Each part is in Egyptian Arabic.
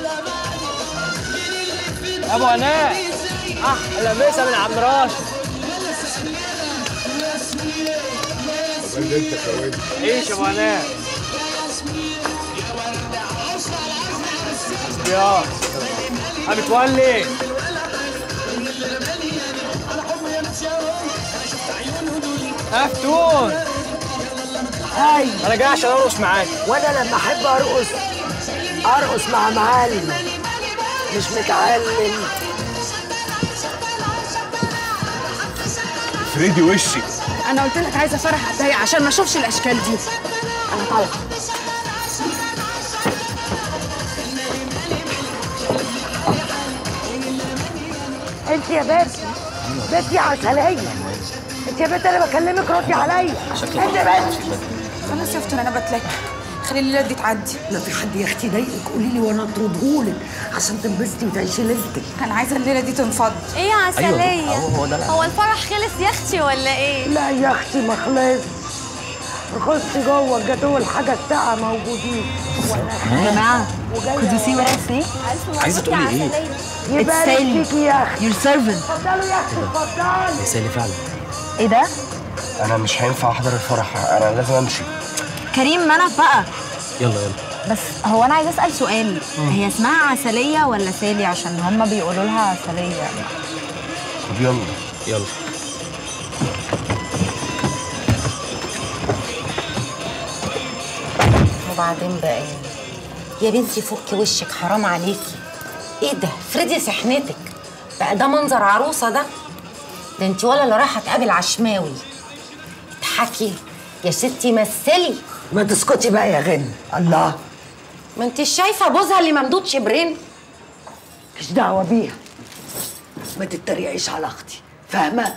ابو هناء احلى مسا من عم راشد طب انت كويس عيش يا ابو هناء يا ابو متولي مفتون هاي انا جاي عشان ارقص معاك وانا لما احب ارقص ارقص مع معلم مش متعلم فريدي وشي انا قلت لك عايزه فرح اتضايق عشان ما اشوفش الاشكال دي انا طالعه انت يا بنت بنت يا عسلية انت يا بنت انا بكلمك ردي عليا انت يا بنت خلاص يا فتون انا بتلك خلي الليله دي تعدي لو في حد يا اختي ضايقك قولي لي وانا اطردهولك عشان تنبسطي وتعيشي ليلتك انا عايزه الليله دي تنفض ايه يا عسلية أيوة، هو- هو ده العسل. هو الفرح خلص يا اختي ولا ايه لا يا اختي ما خلص خشي جوه الجاتوه الحاجه الساقعه موجودين يا جماعه could you see what I say عايزه تقولي ايه؟ يبارك سالي. فيكي يا اختي your servant اتفضلوا يا اختي اتفضلي يا سالي فعلا ايه ده انا مش هينفع احضر الفرح انا لازم امشي كريم منف بقى يلا يلا بس هو انا عايزه اسال سؤال هي اسمها عسليه ولا سالي عشان هما بيقولوا لها عسليه طب يلا يلا وبعدين بقى ايه يا بنتي فكي وشك حرام عليكي ايه ده افرضي سحنتك بقى ده منظر عروسه ده ده انت ولا اللي رايحه تقابل عشماوي اضحكي يا ستي مثلي ما تسكتي بقى يا غن الله ما انت شايفه جوزها اللي ممدود شبرين مش دعوه بيها ما تتريقيش على اختي فاهمه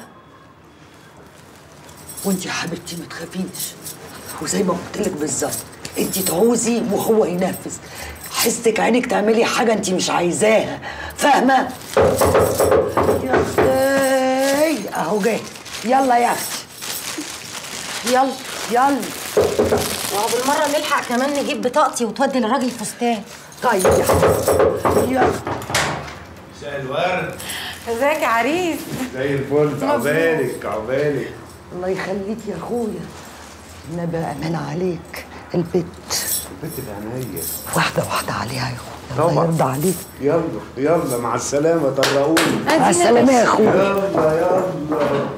وانت يا حبيبتي ما تخافيش وزي ما قلت لك بالظبط انت تعوزي وهو ينفذ حسك عينك تعملي حاجه انت مش عايزاها فاهمه يا اختي اهو جاي يلا يا اختي يلا يلا وهو بالمره نلحق كمان نجيب بطاقتي وتودي للراجل فستان طيب يا حبيبتي يلا مساء الورد ازيك يا عريس زي الفل عقبالك عقبالك الله يخليك يا اخويا النبي امان عليك البت بنت العناية واحده واحده عليها يا اخويا الله طبعا. يرضى عليك يلا يلا مع السلامة طلعوني مع السلامه يا اخويا يلا يلا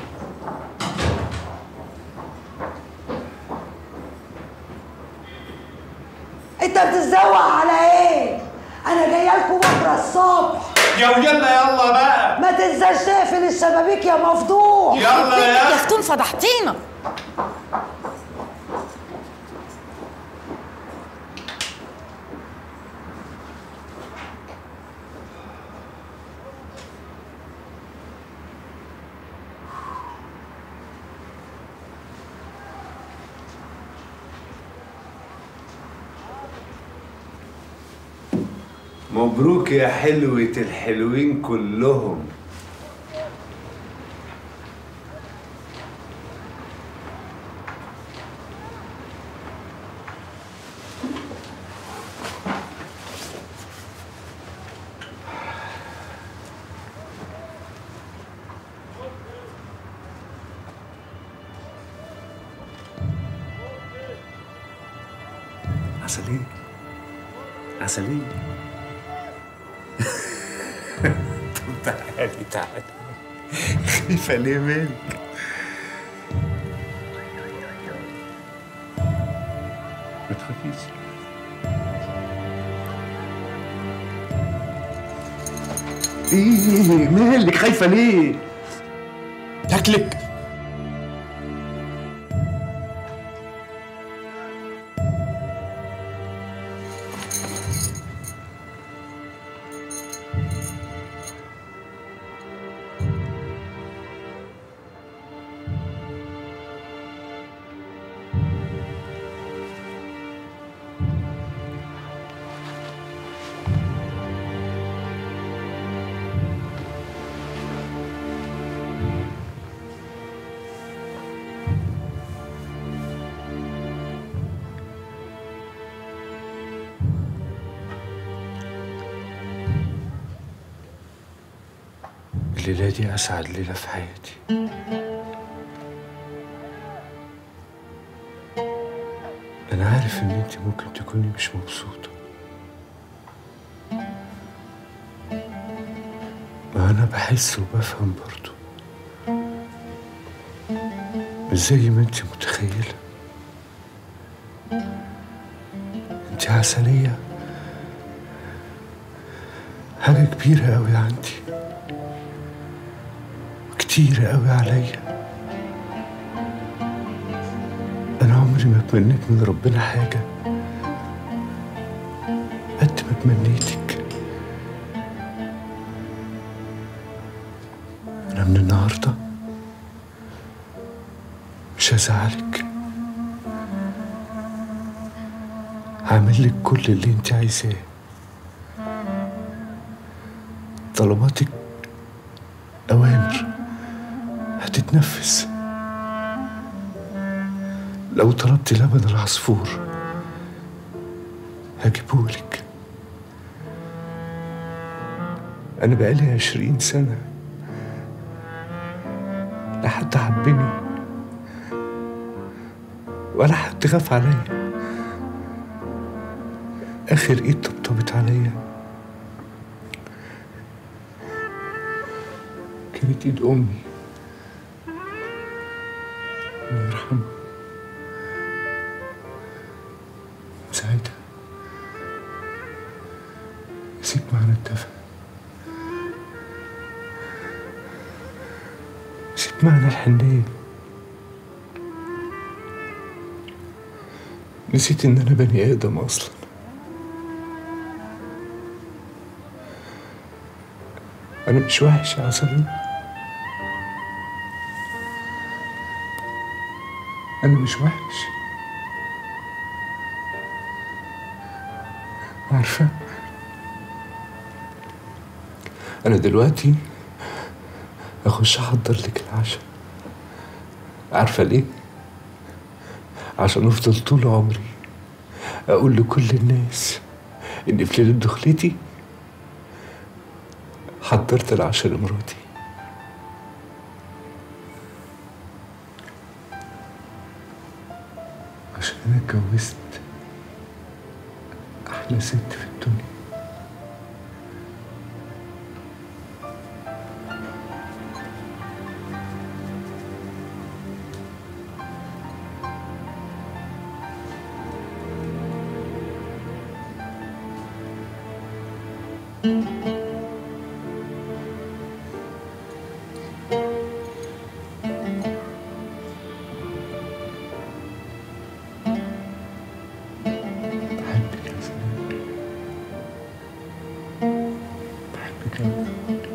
انت بتتزوق على ايه انا جايه لكم بكره الصبح يا ويلا يلا بقى ما تنساش تقفل الشبابيك يا مفضوح يلا يا يا ختون فضحتينا مبروك يا حلوة الحلوين كلهم عسلية عسلية طب تعالي تعالي خايفة ليه مالك ما تخافيش ايه مالك خايفة ليه؟ تاكلك الليلة دي أسعد ليلة في حياتي أنا عارف إن أنت ممكن تكوني مش مبسوطة ما أنا بحس وبفهم برضو مش زي ما أنت متخيلة أنت عسلية حاجة كبيرة أوي عندي كتير أوي عليا أنا عمري ما تمنيت من ربنا حاجة قد ما تمنيتك أنا من النهاردة مش هزعلك هعمل لك كل اللي انت عايزاه طلباتك أوامر هتتنفذ لو طلبت لبن العصفور هجيبهولك أنا بقالي عشرين سنة لا حد حبني ولا حد خاف عليا آخر إيد طبطبت عليا كانت إيد أمي الله يرحمها ساعتها نسيت معنى الدفى نسيت معنى الحنية نسيت إن أنا بني آدم أصلا أنا مش وحش يا عسلية أنا مش وحش عارفة أنا دلوقتي أخش أحضر لك العشاء عارفة ليه؟ عشان أفضل طول عمري أقول لكل الناس إن في ليلة دخلتي حضرت العشاء لمراتي عشان أنا اتجوزت أحلى ست في الدنيا بحبك يا سلام بحبك أوي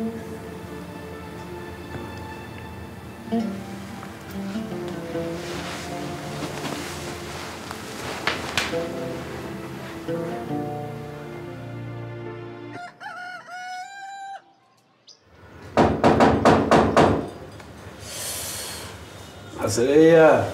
عسلية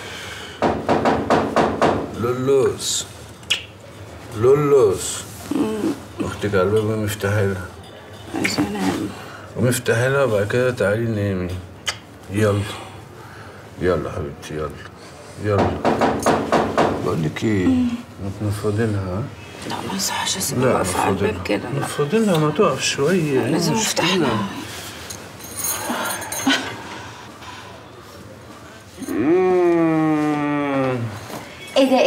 لولوس لولوس اختك على الباب مفتاحها لها عايزة انام ومفتاحها لها وبعد كده تعالي نامي يلا يلا حبيبتي يلا يلا بقول لك ايه نفضلها ها؟ لا ما يصحش اسيبها لا واقفة على الباب كده لا نفضلها ما تقف شوية لازم إيه افتح المشكلة؟ لها مم. ايه ده